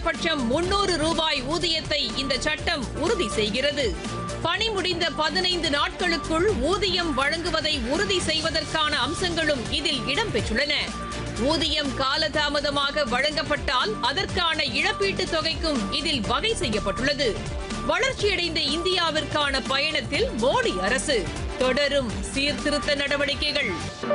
குறைந்தபட்சம் முன்னூறு ரூபாய் ஊதியத்தை இந்த சட்டம் உறுதி செய்கிறது பணி முடிந்த பதினைந்து நாட்களுக்குள் ஊதியம் வழங்குவதை உறுதி செய்வதற்கான அம்சங்களும் இதில் இடம்பெற்றுள்ளன ஊதியம் காலதாமதமாக வழங்கப்பட்டால் அதற்கான இழப்பீட்டுத் தொகைக்கும் இதில் வகை செய்யப்பட்டுள்ளது வளர்ச்சியடைந்த இந்தியாவிற்கான பயணத்தில் மோடி அரசு தொடரும் சீர்திருத்த நடவடிக்கைகள்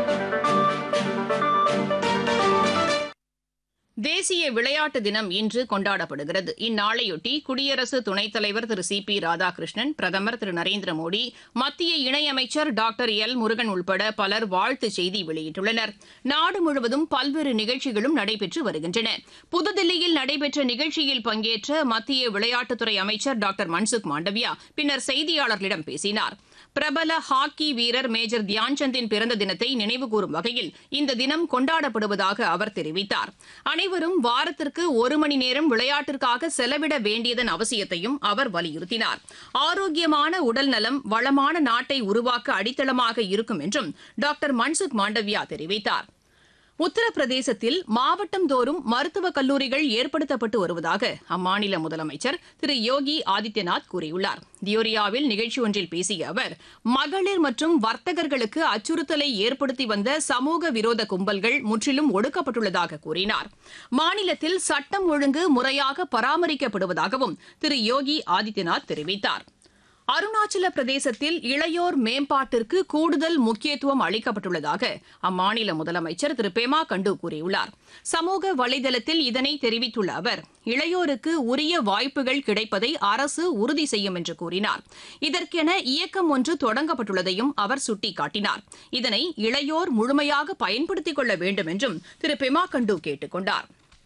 தேசிய விளையாட்டு தினம் இன்று கொண்டாடப்படுகிறது இந்நாளையொட்டி குடியரசு துணைத் தலைவர் திரு சி பி ராதாகிருஷ்ணன் பிரதமர் திரு நரேந்திர மோடி மத்திய இணையமைச்சர் டாக்டர் எல் முருகன் உள்பட பலர் வாழ்த்துச் செய்தி வெளியிட்டுள்ளனர் நாடு முழுவதும் பல்வேறு நிகழ்ச்சிகளும் நடைபெற்று வருகின்றன புதுதில்லியில் நடைபெற்ற நிகழ்ச்சியில் பங்கேற்ற மத்திய விளையாட்டுத்துறை அமைச்சர் டாக்டர் மன்சுக் மாண்டவியா பின்னர் செய்தியாளர்களிடம் பேசினார் பிரபல ஹாக்கி வீரர் மேஜர் தியான்சந்தின் பிறந்த தினத்தை நினைவுகூரும் வகையில் இந்த தினம் கொண்டாடப்படுவதாக அவர் தெரிவித்தார் அனைவரும் வாரத்திற்கு ஒரு மணி நேரம் விளையாட்டிற்காக செலவிட வேண்டியதன் அவசியத்தையும் அவர் வலியுறுத்தினார் ஆரோக்கியமான உடல் நலம் வளமான நாட்டை உருவாக்க அடித்தளமாக இருக்கும் என்றும் டாக்டர் மன்சுக் மாண்டவியா தெரிவித்தார் உத்தரப்பிரதேசத்தில் மாவட்டம் தோறும் மருத்துவக் கல்லூரிகள் ஏற்படுத்தப்பட்டு வருவதாக அம்மாநில முதலமைச்சர் திரு யோகி ஆதித்யநாத் கூறியுள்ளார் தியோரியாவில் நிகழ்ச்சி ஒன்றில் பேசிய அவர் மகளிர் மற்றும் வர்த்தகர்களுக்கு அச்சுறுத்தலை ஏற்படுத்தி வந்த சமூக விரோத கும்பல்கள் முற்றிலும் ஒடுக்கப்பட்டுள்ளதாக கூறினார் மாநிலத்தில் சட்டம் ஒழுங்கு முறையாக பராமரிக்கப்படுவதாகவும் திரு யோகி ஆதித்யநாத் தெரிவித்தார் அருணாச்சல பிரதேசத்தில் இளையோர் மேம்பாட்டிற்கு கூடுதல் முக்கியத்துவம் அளிக்கப்பட்டுள்ளதாக அம்மாநில முதலமைச்சர் திரு பெமா கண்டு கூறியுள்ளார் சமூக வலைதளத்தில் இதனை தெரிவித்துள்ள அவர் இளையோருக்கு உரிய வாய்ப்புகள் கிடைப்பதை அரசு உறுதி செய்யும் என்று கூறினார் இதற்கென இயக்கம் ஒன்று தொடங்கப்பட்டுள்ளதையும் அவர் சுட்டிக்காட்டினார் இதனை இளையோர் முழுமையாக பயன்படுத்திக் கொள்ள வேண்டும் என்றும் திரு பெமா கண்டு கேட்டுக் கொண்டார்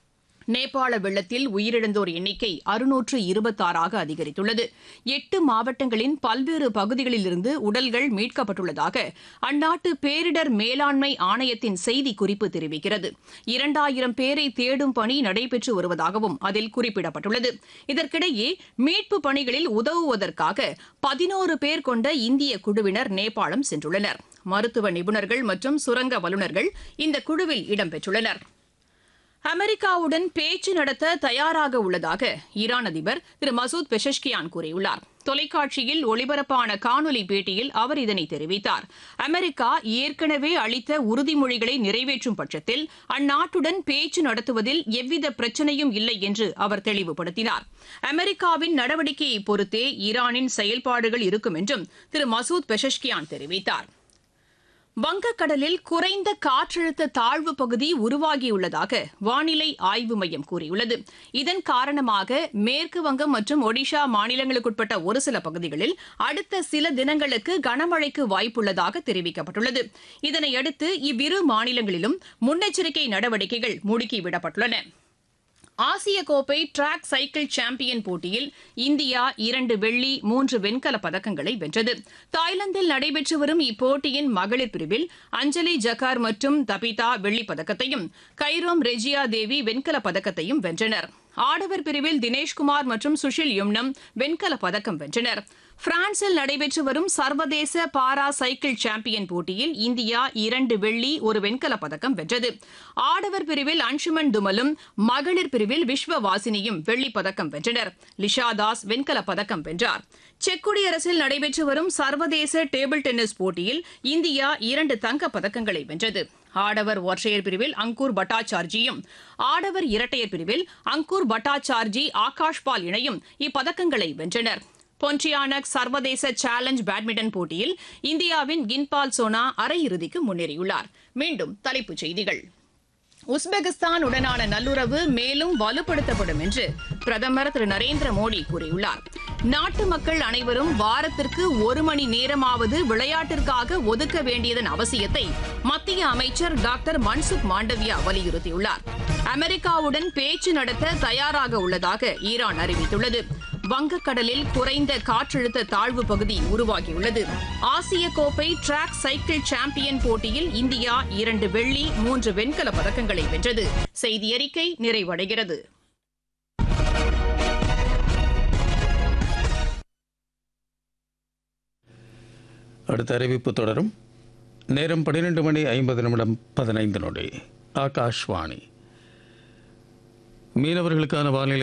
நேபாள வெள்ளத்தில் உயிரிழந்தோர் எண்ணிக்கை அறுநூற்று இருபத்தாறாக அதிகரித்துள்ளது எட்டு மாவட்டங்களின் பல்வேறு பகுதிகளிலிருந்து உடல்கள் மீட்கப்பட்டுள்ளதாக அந்நாட்டு பேரிடர் மேலாண்மை ஆணையத்தின் செய்திக்குறிப்பு தெரிவிக்கிறது இரண்டாயிரம் பேரை தேடும் பணி நடைபெற்று வருவதாகவும் அதில் குறிப்பிடப்பட்டுள்ளது இதற்கிடையே மீட்பு பணிகளில் உதவுவதற்காக பதினோரு பேர் கொண்ட இந்திய குழுவினர் நேபாளம் சென்றுள்ளனர் மருத்துவ நிபுணர்கள் மற்றும் சுரங்க வல்லுநர்கள் இந்த குழுவில் இடம்பெற்றுள்ளனர் அமெரிக்காவுடன் பேச்சு நடத்த தயாராக உள்ளதாக ஈரான் அதிபர் திரு மசூத் பெஷஷ்கியான் கூறியுள்ளார் தொலைக்காட்சியில் ஒளிபரப்பான காணொலி பேட்டியில் அவர் இதனை தெரிவித்தார் அமெரிக்கா ஏற்கனவே அளித்த உறுதிமொழிகளை நிறைவேற்றும் பட்சத்தில் அந்நாட்டுடன் பேச்சு நடத்துவதில் எவ்வித பிரச்சனையும் இல்லை என்று அவர் தெளிவுபடுத்தினார் அமெரிக்காவின் நடவடிக்கையை பொறுத்தே ஈரானின் செயல்பாடுகள் இருக்கும் என்றும் திரு மசூத் பெஷஷ்கியான் தெரிவித்தார் வங்கக்கடலில் குறைந்த காற்றழுத்த தாழ்வு பகுதி உருவாகியுள்ளதாக வானிலை ஆய்வு மையம் கூறியுள்ளது இதன் காரணமாக மேற்கு வங்கம் மற்றும் ஒடிஷா மாநிலங்களுக்குட்பட்ட ஒரு சில பகுதிகளில் அடுத்த சில தினங்களுக்கு கனமழைக்கு வாய்ப்புள்ளதாக தெரிவிக்கப்பட்டுள்ளது இதனையடுத்து இவ்விரு மாநிலங்களிலும் முன்னெச்சரிக்கை நடவடிக்கைகள் முடுக்கிவிடப்பட்டுள்ளன ஆசிய கோப்பை டிராக் சைக்கிள் சாம்பியன் போட்டியில் இந்தியா இரண்டு வெள்ளி மூன்று வெண்கல பதக்கங்களை வென்றது தாய்லாந்தில் நடைபெற்று வரும் இப்போட்டியின் மகளிர் பிரிவில் அஞ்சலி ஜக்கார் மற்றும் தபிதா வெள்ளிப் பதக்கத்தையும் கைரோம் ரெஜியா தேவி வெண்கல பதக்கத்தையும் வென்றனர் ஆடவர் பிரிவில் தினேஷ்குமார் மற்றும் சுஷில் யும்னம் வெண்கல பதக்கம் வென்றனர் பிரான்சில் நடைபெற்று வரும் சர்வதேச பாரா சைக்கிள் சாம்பியன் போட்டியில் இந்தியா இரண்டு வெள்ளி ஒரு வெண்கல பதக்கம் வென்றது ஆடவர் பிரிவில் அன்சுமன் துமலும் மகளிர் பிரிவில் விஸ்வ வாசினியும் வெள்ளிப் பதக்கம் வென்றனர் லிஷா தாஸ் வெண்கல பதக்கம் வென்றார் செக் குடியரசில் நடைபெற்று வரும் சர்வதேச டேபிள் டென்னிஸ் போட்டியில் இந்தியா இரண்டு தங்கப் பதக்கங்களை வென்றது ஆடவர் ஒற்றையர் பிரிவில் அங்கூர் பட்டாச்சார்ஜியும் ஆடவர் இரட்டையர் பிரிவில் அங்கூர் பட்டாச்சார்ஜி ஆகாஷ் பால் இணையும் இப்பதக்கங்களை வென்றனர் பொன்டியானக் சர்வதேச சேலஞ்ச் பேட்மிண்டன் போட்டியில் இந்தியாவின் கின்பால் சோனா அரையிறுதிக்கு முன்னேறியுள்ளார் மீண்டும் தலைப்புச் செய்திகள் உஸ்பெகிஸ்தான் உடனான நல்லுறவு மேலும் வலுப்படுத்தப்படும் என்று பிரதமர் திரு நரேந்திர மோடி கூறியுள்ளார் நாட்டு மக்கள் அனைவரும் வாரத்திற்கு ஒரு மணி நேரமாவது விளையாட்டிற்காக ஒதுக்க வேண்டியதன் அவசியத்தை மத்திய அமைச்சர் டாக்டர் மன்சுக் மாண்டவியா வலியுறுத்தியுள்ளார் அமெரிக்காவுடன் பேச்சு நடத்த தயாராக உள்ளதாக ஈரான் அறிவித்துள்ளது வங்கக்கடலில் குறைந்த காற்றழுத்த தாழ்வு பகுதி உருவாகியுள்ளது ஆசிய கோப்பை டிராக் சைக்கிள் சாம்பியன் போட்டியில் இந்தியா இரண்டு வெள்ளி மூன்று வெண்கல பதக்கங்களை வென்றது செய்தி அறிக்கை நிறைவடைகிறது அடுத்த அறிவிப்பு தொடரும் நேரம் பன்னிரெண்டு மணி ஐம்பது நிமிடம் பதினைந்து நொடி ஆகாஷ்வாணி மீனவர்களுக்கான வானிலை